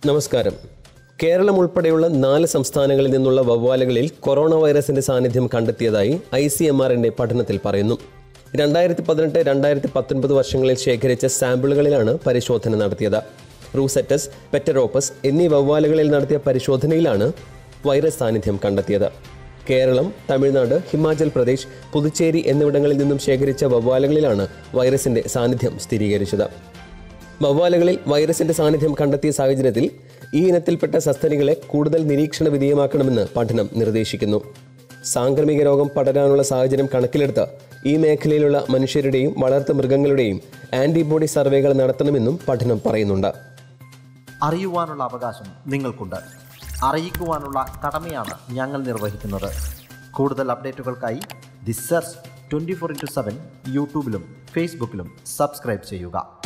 നമസ്കാരം കേരളം ഉൾപ്പെടെയുള്ള നാല് സംസ്ഥാനങ്ങളിൽ നിന്നുള്ള വവ്വാലുകളിൽ കൊറോണ വൈറസിന്റെ സാന്നിധ്യം കണ്ടെത്തിയതായി ഐ സി എം ആറിന്റെ പഠനത്തിൽ പറയുന്നു രണ്ടായിരത്തി പതിനെട്ട് രണ്ടായിരത്തി പത്തൊൻപത് വർഷങ്ങളിൽ ശേഖരിച്ച സാമ്പിളുകളിലാണ് പരിശോധന നടത്തിയത് റൂസെറ്റസ് പെറ്ററോപ്പസ് എന്നീ വവ്വാലുകളിൽ നടത്തിയ പരിശോധനയിലാണ് വൈറസ് സാന്നിധ്യം കണ്ടെത്തിയത് കേരളം തമിഴ്നാട് ഹിമാചൽ പ്രദേശ് പുതുച്ചേരി എന്നിവിടങ്ങളിൽ നിന്നും ശേഖരിച്ച വവ്വാലുകളിലാണ് വൈറസിന്റെ സാന്നിധ്യം സ്ഥിരീകരിച്ചത് വവ്വാലുകളിൽ വൈറസിന്റെ സാന്നിധ്യം കണ്ടെത്തിയ സാഹചര്യത്തിൽ ഈ ഇനത്തിൽപ്പെട്ട സസ്തനികളെ കൂടുതൽ നിരീക്ഷണ വിധേയമാക്കണമെന്ന് പഠനം നിർദ്ദേശിക്കുന്നു സാംക്രമിക രോഗം പടരാനുള്ള സാഹചര്യം കണക്കിലെടുത്ത് ഈ മേഖലയിലുള്ള മനുഷ്യരുടെയും വളർത്തു മൃഗങ്ങളുടെയും ആന്റിബോഡി സർവേകൾ നടത്തണമെന്നും പഠനം പറയുന്നുണ്ട് അറിയുവാനുള്ള അവകാശം നിങ്ങൾക്കുണ്ട് അറിയിക്കുവാനുള്ള കടമയാണ് ഞങ്ങൾ നിർവഹിക്കുന്നത് കൂടുതൽ അപ്ഡേറ്റുകൾക്കായി the search twenty four into seven യൂട്യൂബിലും ഫേസ്ബുക്കിലും സബ്സ്ക്രൈബ് ചെയ്യുക